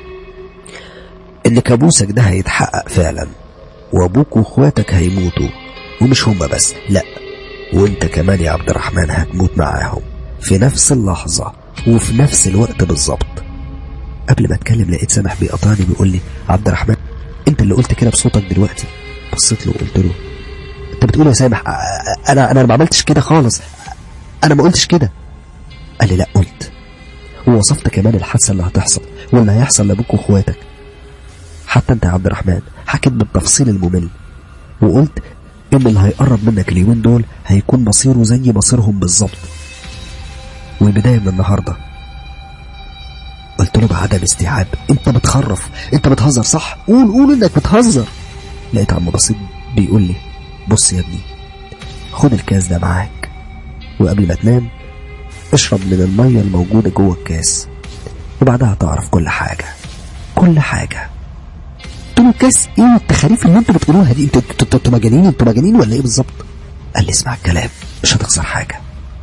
ان كابوسك ده هيتحقق فعلا وابوك واخواتك هيموتوا ومش هما بس لا وانت كمان يا عبد الرحمن هتموت معاهم في نفس اللحظة وفي نفس الوقت بالظبط قبل ما اتكلم لقيت سامح بيقطعني بيقول لي عبد الرحمن انت اللي قلت كده بصوتك دلوقتي بصيت له وقلت له انت بتقول يا سامح انا انا ما عملتش كده خالص انا ما قلتش كده قال لي لا قلت ووصفت كمان الحادثه اللي هتحصل واللي هيحصل لابوك واخواتك حتى انت يا عبد الرحمن حكيت بالتفصيل الممل وقلت ان اللي هيقرب منك اليومين دول هيكون مصيره زي مصيرهم بالظبط والبدايه من النهارده قلت له بعدم استيعاب انت بتخرف انت بتهزر صح قول قول انك بتهزر لقيت عم بسيط بيقول لي بص يا ابني خد الكاس ده معاك وقبل ما تنام اشرب من المية الموجودة جوه الكاس وبعدها تعرف كل حاجة كل حاجة قلت له الكاس ايه التخاريف اللي انتوا بتقولوها دي انتوا انتوا انتوا مجانين انتوا مجانين ولا ايه بالظبط قال لي اسمع الكلام مش هتخسر حاجة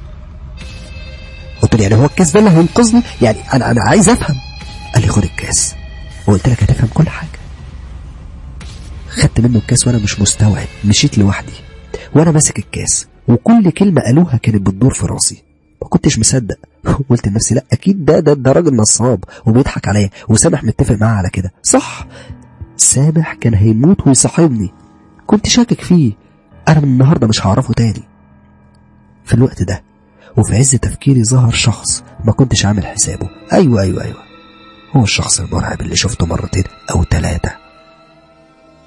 قلت له يعني هو الكاس ده اللي هينقذني يعني انا انا عايز افهم قال لي خد الكاس وقلت لك هتفهم كل حاجة خدت منه الكاس وانا مش مستوعب مشيت لوحدي وانا ماسك الكاس وكل كلمة قالوها كانت بتدور في راسي ما كنتش مصدق قلت لنفسي لا اكيد ده ده, ده راجل نصاب وبيضحك عليا وسامح متفق معاه على كده صح سامح كان هيموت ويصاحبني كنت شاكك فيه انا من النهارده مش هعرفه تاني في الوقت ده وفي عز تفكيري ظهر شخص ما كنتش عامل حسابه ايوه ايوه ايوه هو الشخص المرعب اللي شفته مرتين او ثلاثه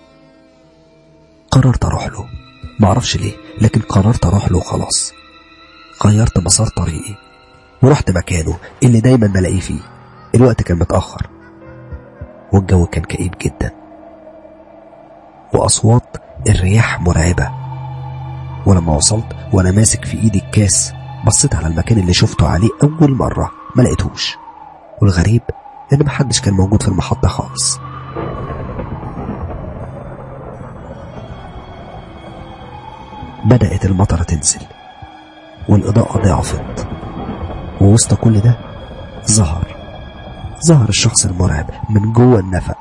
قررت اروح له معرفش ليه لكن قررت اروح له خلاص غيرت مسار طريقي ورحت مكانه اللي دايما بلاقيه فيه الوقت كان متأخر والجو كان كئيب جدا وأصوات الرياح مرعبة ولما وصلت وأنا ماسك في إيدي الكاس بصيت على المكان اللي شفته عليه أول مرة ما لقيتهوش والغريب إن محدش كان موجود في المحطة خالص بدأت المطرة تنزل والإضاءة ضعفت ووسط كل ده ظهر ظهر الشخص المرعب من جوه النفق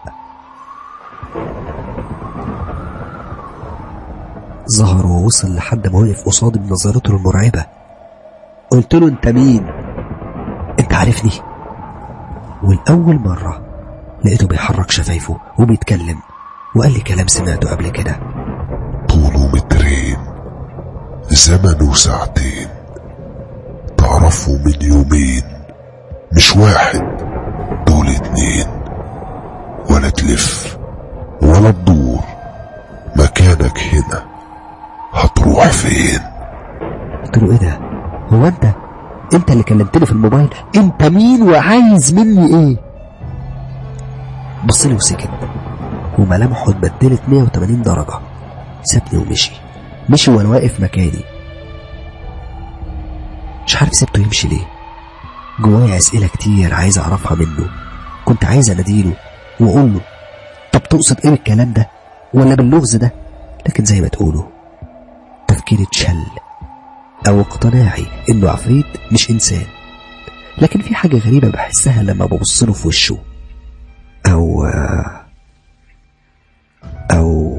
ظهر ووصل لحد ما وقف قصادي بنظرته المرعبة قلت له انت مين انت عارفني والأول مرة لقيته بيحرك شفايفه وبيتكلم وقال لي كلام سمعته قبل كده طوله مترين زمنه ساعتين تعرفه من يومين مش واحد دول اتنين ولا تلف ولا تدور مكانك هنا هتروح فين قلت له ايه ده هو انت انت اللي كلمتني في الموبايل انت مين وعايز مني ايه بص لي وسكت وملامحه اتبدلت 180 درجة سابني ومشي مشي وانا واقف مكاني مش عارف سبته يمشي ليه جوايا اسئلة كتير عايز اعرفها منه كنت عايز اناديله واقول له طب تقصد ايه بالكلام ده ولا باللغز ده لكن زي ما تقولوا تفكيري اتشل او اقتناعي انه عفريت مش انسان لكن في حاجة غريبة بحسها لما ببص له في وشه او او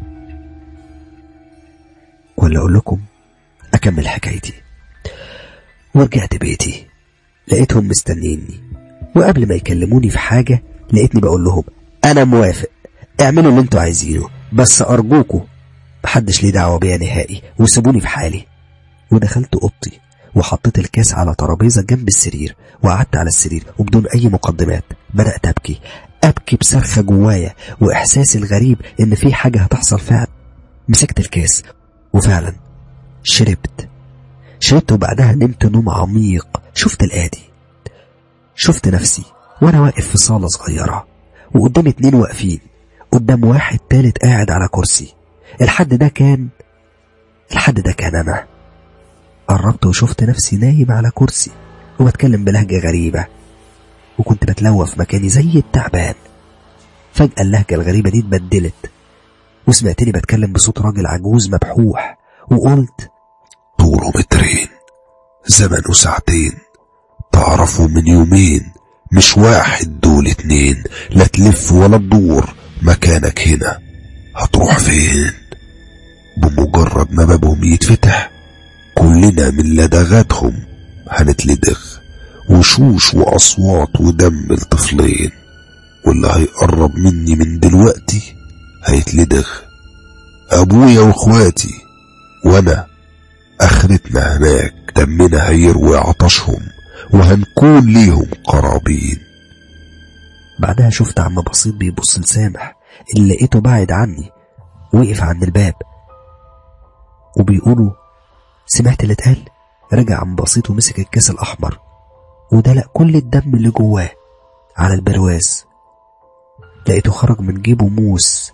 ولا اقول لكم اكمل حكايتي ورجعت بيتي لقيتهم مستنيني وقبل ما يكلموني في حاجة لقيتني بقول لهم انا موافق اعملوا اللي انتوا عايزينه بس ارجوكوا محدش ليه دعوة بيا نهائي وسيبوني في حالي ودخلت اوضتي وحطيت الكاس على ترابيزة جنب السرير وقعدت على السرير وبدون أي مقدمات بدأت أبكي أبكي بصرخة جوايا وإحساسي الغريب إن في حاجة هتحصل فعلا مسكت الكاس وفعلا شربت شربت وبعدها نمت نوم عميق شفت الآتي شفت نفسي وأنا واقف في صالة صغيرة وقدامي اتنين واقفين قدام واحد تالت قاعد على كرسي الحد ده كان الحد ده كان أنا قربت وشفت نفسي نايم على كرسي وبتكلم بلهجة غريبة وكنت بتلوى في مكاني زي التعبان فجأة اللهجة الغريبة دي اتبدلت وسمعتني بتكلم بصوت راجل عجوز مبحوح وقلت طوله مترين زمنه ساعتين تعرفه من يومين مش واحد دول اتنين لا تلف ولا تدور مكانك هنا هتروح فين بمجرد ما بابهم يتفتح كلنا من لدغاتهم هنتلدغ وشوش وأصوات ودم الطفلين واللي هيقرب مني من دلوقتي هيتلدغ أبويا وإخواتي وأنا آخرتنا هناك دمنا هيروي عطشهم وهنكون ليهم قرابين بعدها شفت عم بسيط بيبص لسامح اللي لقيته بعد عني وقف عند الباب وبيقولوا سمعت اللي اتقال رجع عم بسيط ومسك الكاس الأحمر ودلق كل الدم اللي جواه على البرواز لقيته خرج من جيبه موس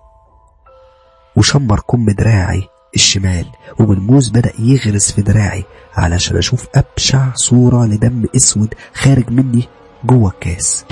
وشمر كم دراعي الشمال وبالموس بدأ يغرس في دراعي علشان أشوف أبشع صورة لدم أسود خارج مني جوه الكاس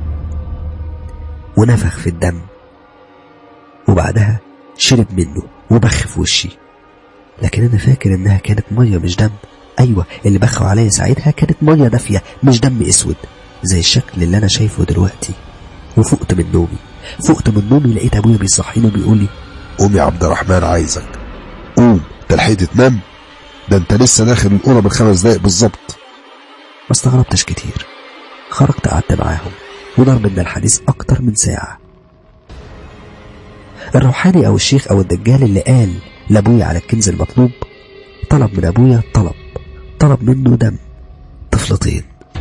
ونفخ في الدم وبعدها شرب منه وبخ في وشي لكن أنا فاكر إنها كانت مية مش دم أيوة اللي بخوا عليا ساعتها كانت مية دافية مش دم أسود زي الشكل اللي أنا شايفه دلوقتي وفقت من نومي فقت من نومي لقيت أبويا بيصحيني وبيقول لي قوم يا عبد الرحمن عايزك قوم انت لحقت تنام ده انت لسه داخل الأوضة من خمس دقايق بالظبط ما استغربتش كتير خرجت قعدت معاهم ودار بينا الحديث أكتر من ساعة الروحاني أو الشيخ أو الدجال اللي قال لأبويا على الكنز المطلوب طلب من أبويا طلب طلب منه دم طفلتين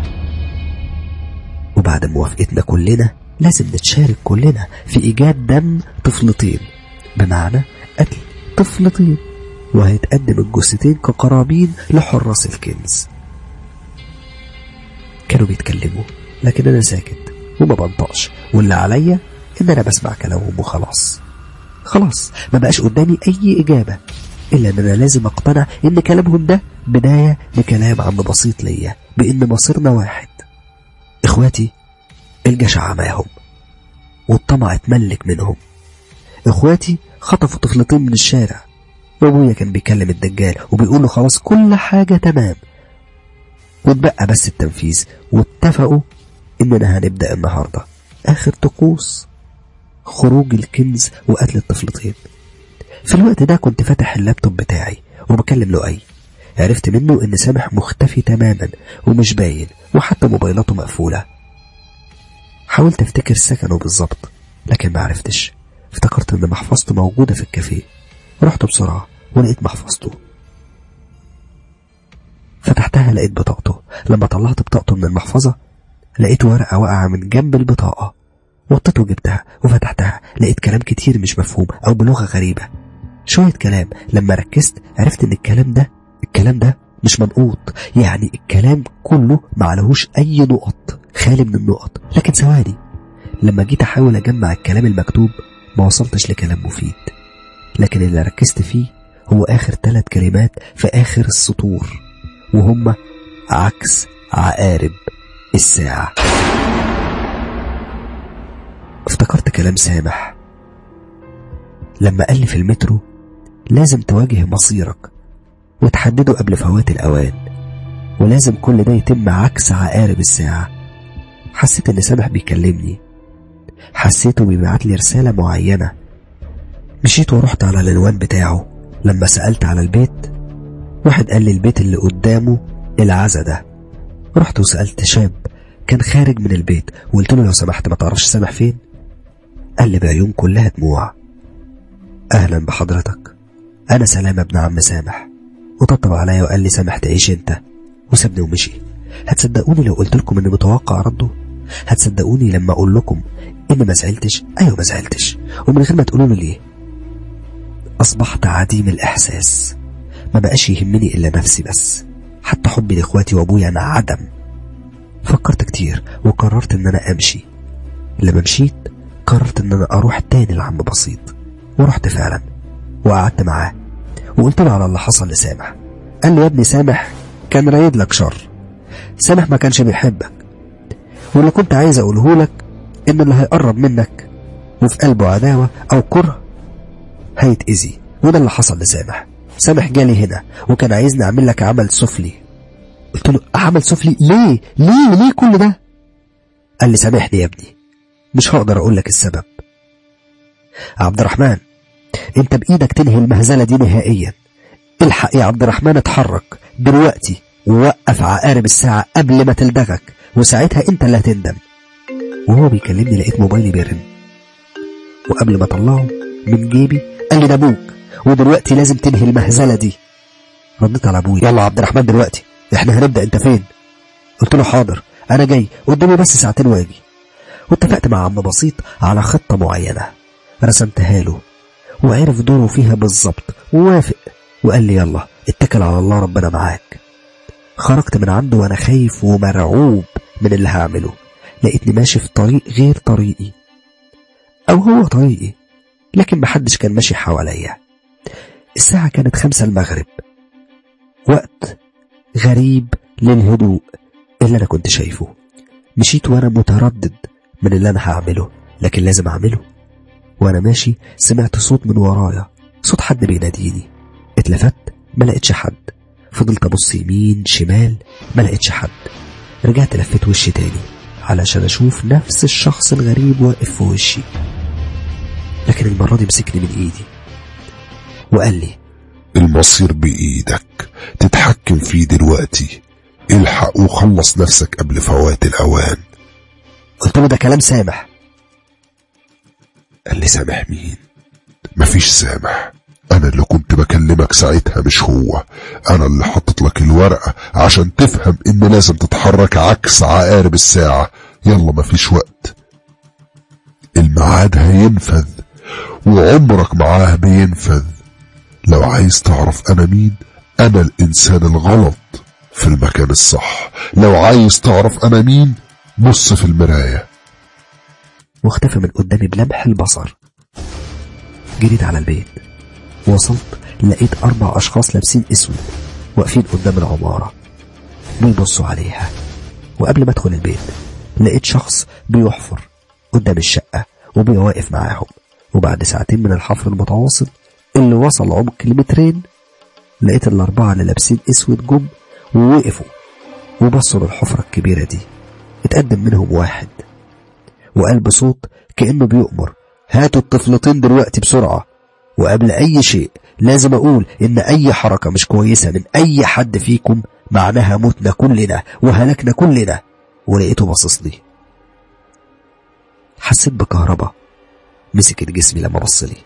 وبعد موافقتنا كلنا لازم نتشارك كلنا في إيجاد دم طفلتين بمعنى قتل طفلتين وهيتقدم الجثتين كقرابين لحراس الكنز كانوا بيتكلموا لكن أنا ساكت وما بنطقش واللي عليا إن أنا بسمع كلامهم وخلاص خلاص ما بقاش قدامي أي إجابة إلا إن أنا لازم أقتنع إن كلامهم ده بداية لكلام عم بسيط ليا بإن مصيرنا واحد إخواتي الجشع عماهم والطمع اتملك منهم إخواتي خطفوا طفلتين من الشارع وأبويا كان بيكلم الدجال وبيقول له خلاص كل حاجة تمام واتبقى بس التنفيذ واتفقوا إننا هنبدأ النهاردة آخر طقوس خروج الكنز وقتل الطفلتين في الوقت ده كنت فاتح اللابتوب بتاعي وبكلم لؤي عرفت منه إن سامح مختفي تماما ومش باين وحتى موبايلاته مقفولة حاولت أفتكر سكنه بالظبط لكن ما عرفتش افتكرت إن محفظته موجودة في الكافيه رحت بسرعة ولقيت محفظته فتحتها لقيت بطاقته لما طلعت بطاقته من المحفظة لقيت ورقة واقعة من جنب البطاقة وطيت وجبتها وفتحتها لقيت كلام كتير مش مفهوم أو بلغة غريبة شوية كلام لما ركزت عرفت إن الكلام ده الكلام ده مش منقوط يعني الكلام كله معلهوش أي نقط خالي من النقط لكن ثواني لما جيت أحاول أجمع الكلام المكتوب ما وصلتش لكلام مفيد لكن اللي ركزت فيه هو آخر ثلاث كلمات في آخر السطور وهم عكس عقارب الساعة افتكرت كلام سامح لما قال لي في المترو لازم تواجه مصيرك وتحدده قبل فوات الأوان ولازم كل ده يتم عكس عقارب الساعة حسيت إن سامح بيكلمني حسيته بيبعت لي رسالة معينة مشيت ورحت على العنوان بتاعه لما سألت على البيت واحد قال لي البيت اللي قدامه العزا ده رحت وسألت شاب كان خارج من البيت وقلت له لو سمحت ما تعرفش سامح فين قال لي بعيون كلها دموع أهلا بحضرتك أنا سلامة ابن عم سامح وطبطب عليا وقال لي سامح تعيش أنت وسابني ومشي هتصدقوني لو قلت لكم إني متوقع رده هتصدقوني لما أقول لكم إني ما زعلتش أيوة ما زعلتش ومن غير ما تقولوا لي ليه أصبحت عديم الإحساس ما بقاش يهمني إلا نفسي بس حتى حبي لإخواتي وأبويا أنا عدم فكرت كتير وقررت إن أنا أمشي لما مشيت قررت إن أنا أروح تاني لعم بسيط ورحت فعلا وقعدت معاه وقلت له على اللي حصل لسامح قال لي يا ابني سامح كان رايد لك شر سامح ما كانش بيحبك واللي كنت عايز أقوله لك إن اللي هيقرب منك وفي قلبه عداوة أو كره هيتأذي وده اللي حصل لسامح سامح جالي هنا وكان عايزني أعمل لك عمل سفلي قلت له عمل سفلي ليه ليه ليه كل ده قال لي سامحني يا ابني مش هقدر أقول لك السبب عبد الرحمن انت بإيدك تنهي المهزلة دي نهائيا الحق يا عبد الرحمن اتحرك دلوقتي ووقف عقارب الساعة قبل ما تلدغك وساعتها انت اللي هتندم وهو بيكلمني لقيت موبايلي بيرن وقبل ما اطلعه من جيبي قال لي ده ابوك ودلوقتي لازم تنهي المهزلة دي رديت على ابويا يلا عبد الرحمن دلوقتي احنا هنبدأ انت فين قلت له حاضر انا جاي قدامي بس ساعتين واجي واتفقت مع عم بسيط على خطة معينة رسمتها له وعرف دوره فيها بالظبط ووافق وقال لي يلا اتكل على الله ربنا معاك خرجت من عنده وانا خايف ومرعوب من اللي هعمله لقيتني ماشي في طريق غير طريقي او هو طريقي لكن محدش كان ماشي حواليا الساعة كانت خمسة المغرب وقت غريب للهدوء اللي أنا كنت شايفه مشيت وأنا متردد من اللي أنا هعمله لكن لازم أعمله وأنا ماشي سمعت صوت من ورايا صوت حد بيناديني اتلفت ما لقيتش حد فضلت أبص يمين شمال ما لقيتش حد رجعت لفيت وشي تاني علشان أشوف نفس الشخص الغريب واقف في وشي لكن المرة دي مسكني من إيدي وقال لي المصير بإيدك تتحكم فيه دلوقتي الحق وخلص نفسك قبل فوات الأوان قلت له ده كلام سامح قال لي سامح مين مفيش سامح أنا اللي كنت بكلمك ساعتها مش هو أنا اللي حطت لك الورقة عشان تفهم إن لازم تتحرك عكس عقارب الساعة يلا مفيش وقت الميعاد هينفذ وعمرك معاه بينفذ لو عايز تعرف انا مين انا الانسان الغلط في المكان الصح لو عايز تعرف انا مين بص في المراية واختفى من قدامي بلمح البصر جريت على البيت وصلت لقيت أربع أشخاص لابسين أسود واقفين قدام العمارة بيبصوا عليها وقبل ما أدخل البيت لقيت شخص بيحفر قدام الشقة وبيواقف معاهم وبعد ساعتين من الحفر المتواصل اللي وصل عمق المترين لقيت الأربعة اللي لابسين أسود جم ووقفوا وبصوا للحفرة الكبيرة دي اتقدم منهم واحد وقال بصوت كأنه بيؤمر هاتوا الطفلتين دلوقتي بسرعة وقبل أي شيء لازم أقول إن أي حركة مش كويسة من أي حد فيكم معناها موتنا كلنا وهلكنا كلنا ولقيته باصص لي حسيت بكهرباء مسكت جسمي لما بص لي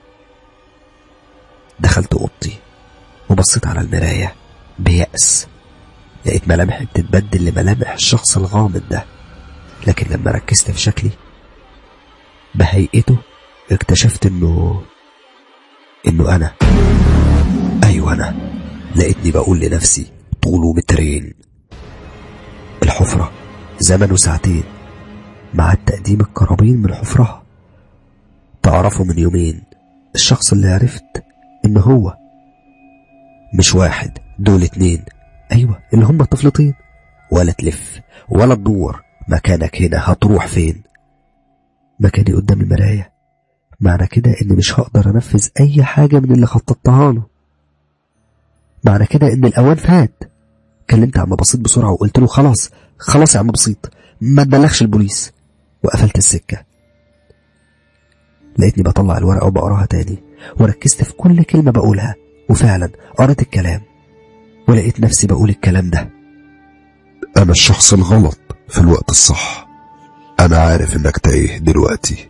دخلت اوضتي وبصيت على المرايه بيأس لقيت ملامحي بتتبدل لملامح الشخص الغامض ده لكن لما ركزت في شكلي بهيئته اكتشفت انه انه انا ايوه انا لقيتني بقول لنفسي طوله مترين الحفرة زمنه ساعتين مع تقديم القرابين من حفرها تعرفه من يومين الشخص اللي عرفت ان هو مش واحد دول اتنين ايوه اللي هم طفلتين ولا تلف ولا تدور مكانك هنا هتروح فين مكاني قدام المراية معنى كده اني مش هقدر انفذ اي حاجة من اللي خططتها له معنى كده ان الاوان فات كلمت عم بسيط بسرعة وقلت له خلاص خلاص يا عم بسيط ما تبلغش البوليس وقفلت السكة لقيتني بطلع الورقة وبقراها تاني وركزت في كل كلمة بقولها وفعلا قريت الكلام ولقيت نفسي بقول الكلام ده انا الشخص الغلط في الوقت الصح انا عارف انك تايه دلوقتي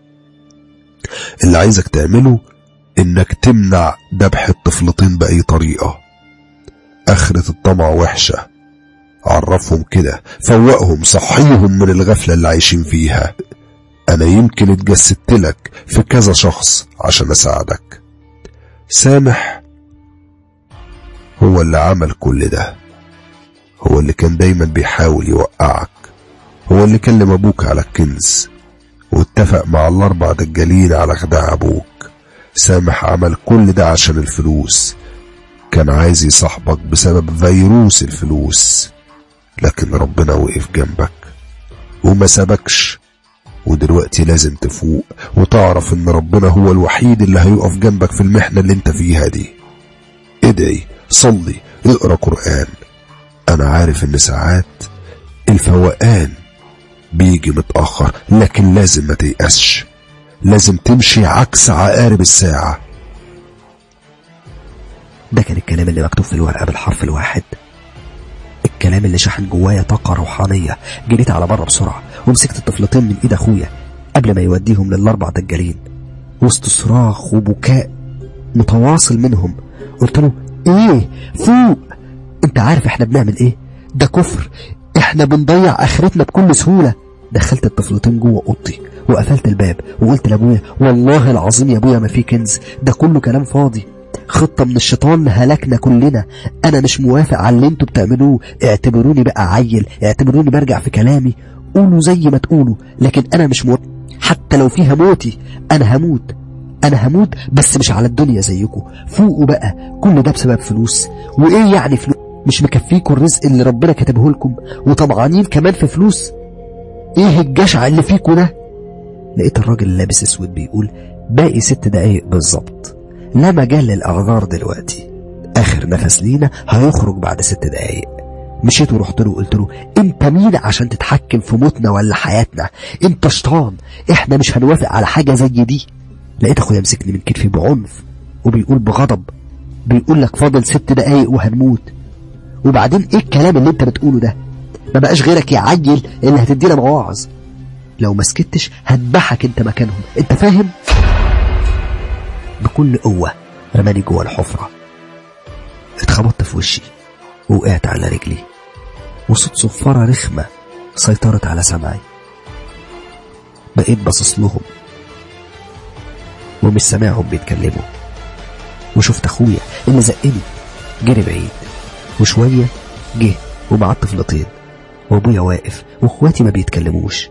اللي عايزك تعمله انك تمنع ذبح الطفلتين باي طريقة اخرة الطمع وحشة عرفهم كده فوقهم صحيهم من الغفلة اللي عايشين فيها انا يمكن اتجسدت لك في كذا شخص عشان اساعدك سامح هو اللي عمل كل ده هو اللي كان دايما بيحاول يوقعك هو اللي كلم ابوك على الكنز واتفق مع الاربع دجالين على خداع ابوك سامح عمل كل ده عشان الفلوس كان عايز يصاحبك بسبب فيروس الفلوس لكن ربنا وقف جنبك وما سابكش ودلوقتي لازم تفوق وتعرف ان ربنا هو الوحيد اللي هيقف جنبك في المحنة اللي انت فيها دي ادعي صلي اقرا قرآن انا عارف ان ساعات الفوقان بيجي متأخر لكن لازم ما تيأسش لازم تمشي عكس عقارب الساعة ده كان الكلام اللي مكتوب في الورقة بالحرف الواحد الكلام اللي شحن جوايا طاقة روحانية جريت على بره بسرعة ومسكت الطفلتين من ايد اخويا قبل ما يوديهم للاربع دجالين وسط صراخ وبكاء متواصل منهم قلت له ايه فوق انت عارف احنا بنعمل ايه ده كفر احنا بنضيع اخرتنا بكل سهولة دخلت الطفلتين جوه اوضتي وقفلت الباب وقلت لابويا والله العظيم يا ابويا ما في كنز ده كله كلام فاضي خطة من الشيطان هلكنا كلنا انا مش موافق على اللي انتوا بتعملوه اعتبروني بقى عيل اعتبروني برجع في كلامي قولوا زي ما تقولوا لكن انا مش موافق حتى لو فيها موتي انا هموت انا هموت بس مش على الدنيا زيكم فوقوا بقى كل ده بسبب فلوس وايه يعني فلوس مش مكفيكوا الرزق اللي ربنا كتبه لكم وطمعانين كمان في فلوس ايه الجشع اللي فيكوا ده لقيت الراجل اللي لابس اسود بيقول باقي ست دقايق بالظبط لا مجال للاعذار دلوقتي اخر نفس لينا هيخرج بعد ست دقايق مشيت ورحت له وقلت له انت مين عشان تتحكم في موتنا ولا حياتنا انت شيطان احنا مش هنوافق على حاجه زي دي لقيت اخويا مسكني من كتفي بعنف وبيقول بغضب بيقول لك فاضل ست دقايق وهنموت وبعدين ايه الكلام اللي انت بتقوله ده ما بقاش غيرك يا عيل اللي هتدينا مواعظ لو ما سكتش هذبحك انت مكانهم انت فاهم بكل قوة رماني جوه الحفرة اتخبطت في وشي ووقعت على رجلي وصوت صفارة رخمة سيطرت على سمعي بقيت باصص لهم ومش سامعهم بيتكلموا وشفت أخويا اللي زقني جري بعيد وشوية جه ومعاه طفلتين وأبويا واقف وأخواتي ما بيتكلموش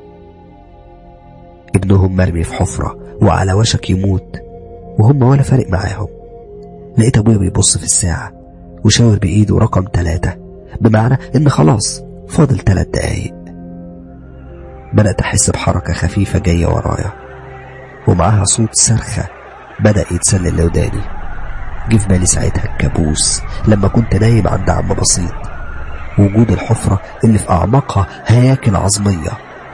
ابنهم مرمي في حفرة وعلى وشك يموت وهم ولا فارق معاهم لقيت أبويا بيبص في الساعة وشاور بإيده رقم ثلاثة بمعنى إن خلاص فاضل ثلاث دقايق بدأت أحس بحركة خفيفة جاية ورايا ومعاها صوت صرخة بدأ يتسلل لوداني جه في بالي ساعتها الكابوس لما كنت نايم عند عم بسيط وجود الحفرة اللي في أعماقها هياكل عظمية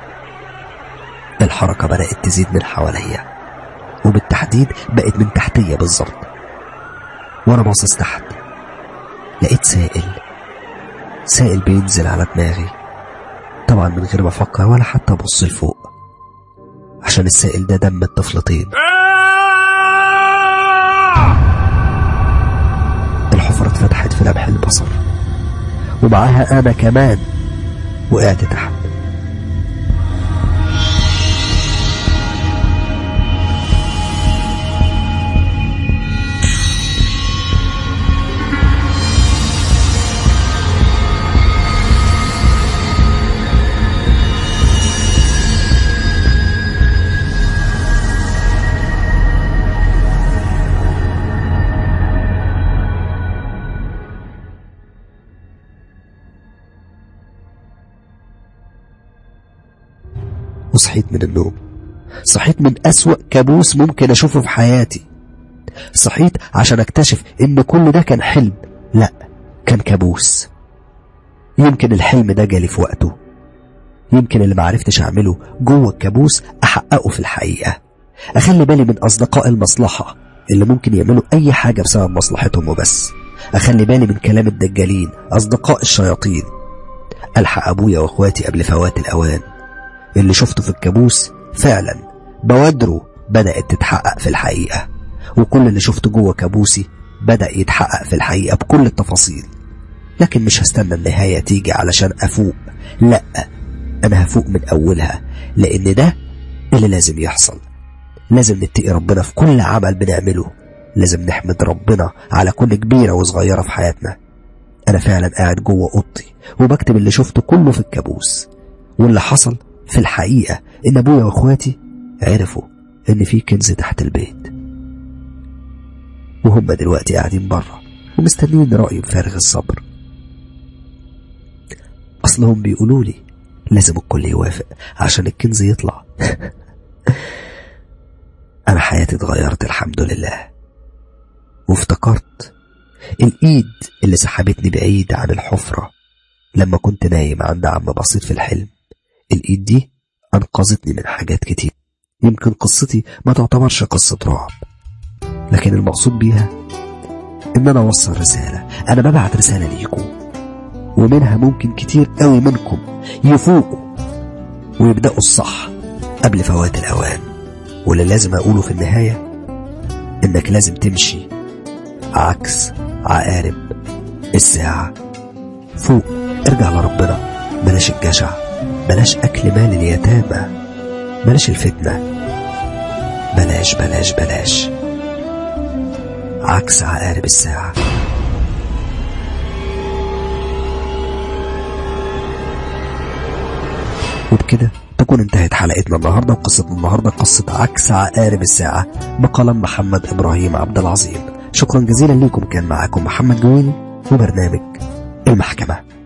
الحركة بدأت تزيد من حواليا وبالتحديد بقت من تحتية بالظبط وأنا باصص تحت لقيت سائل سائل بينزل على دماغي طبعا من غير ما أفكر ولا حتى أبص لفوق عشان السائل ده دم الطفلتين الحفرة اتفتحت في لمح البصر ومعاها أنا كمان وقعت تحت وصحيت من النوم صحيت من أسوأ كابوس ممكن أشوفه في حياتي صحيت عشان أكتشف إن كل ده كان حلم لا كان كابوس يمكن الحلم ده جالي في وقته يمكن اللي معرفتش أعمله جوه الكابوس أحققه في الحقيقة أخلي بالي من أصدقاء المصلحة اللي ممكن يعملوا أي حاجة بسبب مصلحتهم وبس أخلي بالي من كلام الدجالين أصدقاء الشياطين ألحق أبويا وأخواتي قبل فوات الأوان اللي شفته في الكابوس فعلا بوادره بدأت تتحقق في الحقيقة وكل اللي شفته جوه كابوسي بدأ يتحقق في الحقيقة بكل التفاصيل لكن مش هستنى النهاية تيجي علشان أفوق لأ أنا هفوق من أولها لأن ده اللي لازم يحصل لازم نتقي ربنا في كل عمل بنعمله لازم نحمد ربنا على كل كبيرة وصغيرة في حياتنا أنا فعلا قاعد جوه أوضتي وبكتب اللي شفته كله في الكابوس واللي حصل في الحقيقة إن أبويا وأخواتي عرفوا إن في كنز تحت البيت وهم دلوقتي قاعدين بره ومستنيين رأيي بفارغ الصبر أصلهم بيقولوا لي لازم الكل يوافق عشان الكنز يطلع أنا حياتي اتغيرت الحمد لله وافتكرت الإيد اللي سحبتني بعيد عن الحفرة لما كنت نايم عند عم بسيط في الحلم الإيد دي أنقذتني من حاجات كتير يمكن قصتي ما تعتبرش قصة رعب لكن المقصود بيها إن أنا أوصل رسالة أنا ببعت رسالة ليكم ومنها ممكن كتير قوي منكم يفوقوا ويبدأوا الصح قبل فوات الأوان واللي لازم أقوله في النهاية إنك لازم تمشي عكس عقارب الساعة فوق ارجع لربنا بلاش الجشع بلاش أكل مال اليتامى بلاش الفتنة بلاش بلاش بلاش عكس عقارب الساعة وبكده تكون انتهت حلقتنا النهاردة وقصة النهاردة قصة عكس عقارب الساعة بقلم محمد إبراهيم عبد العظيم شكرا جزيلا لكم كان معاكم محمد جويني وبرنامج المحكمة